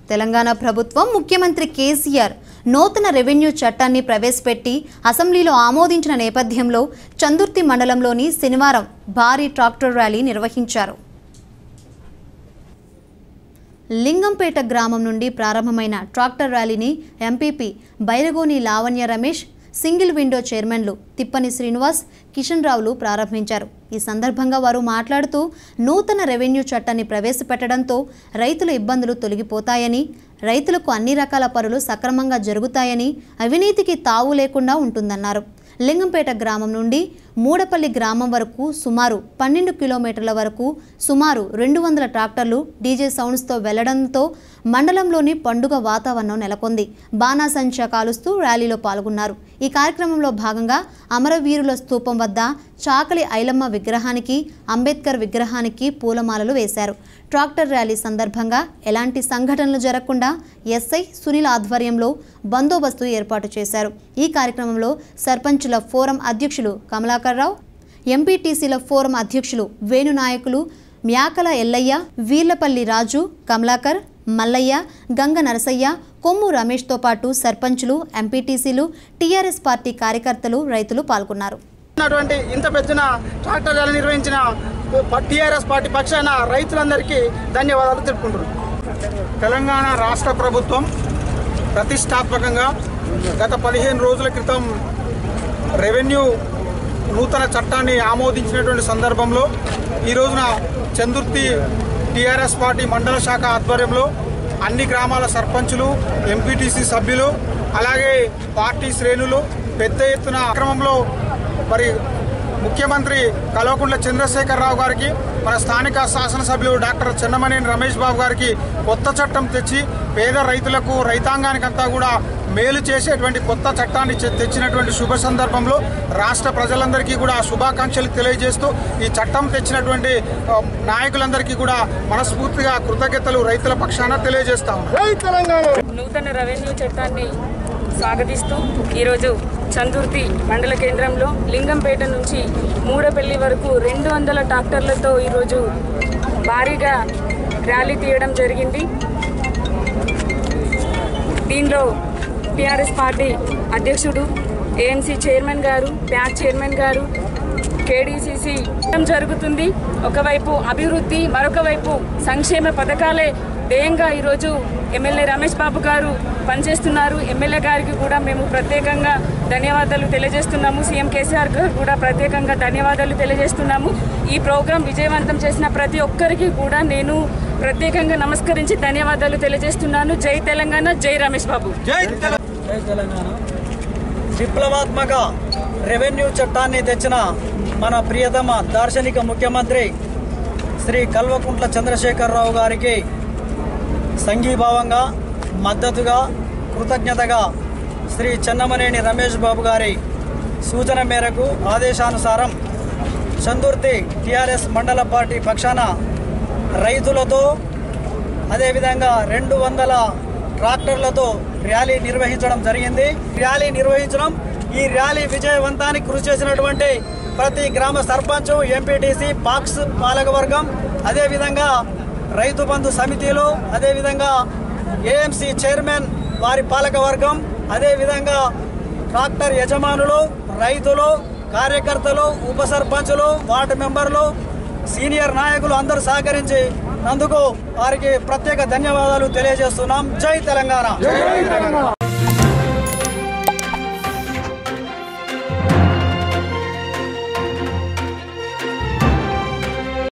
తెలంగాణ ప్రభుత్వం ముఖ్యమంత్రి కేసీఆర్ నూతన రెవెన్యూ చట్టాన్ని ప్రవేశపెట్టి అసెంబ్లీలో ఆమోదించిన నేపథ్యంలో చందుర్తి మండలంలోని శనివారం భారీ ట్రాక్టర్ ర్యాలీ నిర్వహించారు లింగంపేట గ్రామం నుండి ప్రారంభమైన ట్రాక్టర్ ర్యాలీని MPP Bairagoni Lavanya Ramesh single window చైర్మన్లు తిప్పని శ్రీనివాస్ కిషన్ రావులు ప్రారంభించారు ఈ సందర్భంగా వారు మాట్లాడుతూ నూతన రెవెన్యూ చట్టాన్ని ప్రవేశపెట్టడంతో రైతుల ఇబ్బందులు తొలగిపోతాయని రైతులకు అన్ని రకాల పనులు సక్రమంగా జరుగుతాయని అవినీతికి తావు లేకుండా ఉంటుందన్నారు లింగంపేట గ్రామం నుండి మూడపల్లి గ్రామం వరకు సుమారు పన్నెండు కిలోమీటర్ల వరకు సుమారు రెండు వందల ట్రాక్టర్లు డీజే సౌండ్స్తో వెళ్లడంతో మండలంలోని పండుగ వాతావరణం నెలకొంది బాణాసంచా కాలుస్తూ ర్యాలీలో పాల్గొన్నారు ఈ కార్యక్రమంలో భాగంగా అమరవీరుల స్తూపం వద్ద చాకలి ఐలమ్మ విగ్రహానికి అంబేద్కర్ విగ్రహానికి పూలమాలలు వేశారు ట్రాక్టర్ ర్యాలీ సందర్భంగా ఎలాంటి సంఘటనలు జరగకుండా ఎస్ఐ సునీల్ ఆధ్వర్యంలో బందోబస్తు ఏర్పాటు చేశారు ఈ కార్యక్రమంలో సర్పంచుల ఫోరం అధ్యక్షులు కమలాకర్ రావు ఎంపీటీసీల ఫోరం అధ్యక్షులు వేణు నాయకులు మ్యాకల ఎల్లయ్య వీర్లపల్లి రాజు కమలాకర్ మల్లయ్య గంగ నరసయ్య కొమ్ము రమేష్తో పాటు సర్పంచులు ఎంపీటీసీలు టీఆర్ఎస్ పార్టీ కార్యకర్తలు రైతులు పాల్గొన్నారు ఉన్నటువంటి ఇంత పెద్దన ట్రాక్టర్ ర్యాలీ నిర్వహించిన టీఆర్ఎస్ పార్టీ పక్షాన రైతులందరికీ ధన్యవాదాలు తెలుపుకుంటున్నాను తెలంగాణ రాష్ట్ర ప్రభుత్వం ప్రతిష్టాత్మకంగా గత పదిహేను రోజుల క్రితం రెవెన్యూ నూతన చట్టాన్ని ఆమోదించినటువంటి సందర్భంలో ఈ రోజున చందుర్తి టీఆర్ఎస్ పార్టీ మండల శాఖ ఆధ్వర్యంలో అన్ని గ్రామాల సర్పంచులు ఎంపీటీసీ సభ్యులు అలాగే పార్టీ శ్రేణులు పెద్ద ఎత్తున క్రమంలో మరి ముఖ్యమంత్రి కల్వకుంట్ల చంద్రశేఖరరావు గారికి మన స్థానిక శాసనసభ్యులు డాక్టర్ చెన్నమనేని రమేష్ బాబు గారికి కొత్త చట్టం తెచ్చి పేద రైతులకు రైతాంగానికంతా కూడా మేలు చేసేటువంటి కొత్త చట్టాన్ని చె- తెచ్చినటువంటి శుభ సందర్భంలో రాష్ట్ర ప్రజలందరికీ కూడా శుభాకాంక్షలు తెలియజేస్తూ ఈ చట్టం తెచ్చినటువంటి ఆ, నాయకులందరికీ కూడా మనస్ఫూర్తిగా కృతజ్ఞతలు రైతుల పక్షాన తెలియజేస్తాం నూతన రెవెన్యూ చట్టాన్ని స్వాగతిస్తూ ఈరోజు చందుర్తి మండల కేంద్రంలో లింగంపేట నుంచి మూడపల్లి వరకు రెండు వందల ట్రాక్టర్లతో ఈరోజు భారీగా ర్యాలీ తీయడం జరిగింది దీనిలో టీఆర్ఎస్ పార్టీ అధ్యక్షుడు ఏఎంసీ చైర్మన్ గారు ప్యాక్ చైర్మన్ గారు కేడీసీసీ జరుగుతుంది ఒకవైపు అభివృద్ధి మరొక వైపు సంక్షేమ పథకాలే ధ్యేయంగా ఈరోజు ఎమ్మెల్యే రమేష్ బాబు గారు పనిచేస్తున్నారు ఎమ్మెల్యే గారికి కూడా మేము ప్రత్యేకంగా ధన్యవాదాలు తెలియజేస్తున్నాము సీఎం కేసీఆర్ గారు కూడా ప్రత్యేకంగా ధన్యవాదాలు తెలియజేస్తున్నాము ఈ ప్రోగ్రాం విజయవంతం చేసిన ప్రతి ఒక్కరికి కూడా నేను ప్రత్యేకంగా నమస్కరించి ధన్యవాదాలు తెలియజేస్తున్నాను జై తెలంగాణ జై రమేష్ బాబు జై తెలంగాణ జై తెలంగాణ విప్లవాత్మక రెవెన్యూ చట్టాన్ని తెచ్చిన మన ప్రియతమ దార్శనిక ముఖ్యమంత్రి శ్రీ కల్వకుంట్ల చంద్రశేఖరరావు గారికి సంఘీభావంగా మద్దతుగా కృతజ్ఞతగా శ్రీ చెన్నమనేని రమేష్ బాబు గారి సూచన మేరకు ఆదేశానుసారం చందుర్తి టిఆర్ఎస్ మండల పార్టీ పక్షాన రైతులతో అదేవిధంగా రెండు వందల ట్రాక్టర్లతో ర్యాలీ నిర్వహించడం జరిగింది ర్యాలీ నిర్వహించడం ఈ ర్యాలీ విజయవంతానికి కృషి చేసినటువంటి ప్రతి గ్రామ సర్పంచ్ ఎంపీటీసీ పాక్స్ పాలకవర్గం అదేవిధంగా రైతు బంధు సమితిలు అదేవిధంగా ఏఎంసీ చైర్మన్ వారి పాలకవర్గం అదేవిధంగా ట్రాక్టర్ యజమానులు రైతులు కార్యకర్తలు ఉప సర్పంచులు వార్డు మెంబర్లు సీనియర్ నాయకులు అందరూ సహకరించి అందుకు వారికి ప్రత్యేక ధన్యవాదాలు తెలియజేస్తున్నాం జై తెలంగాణ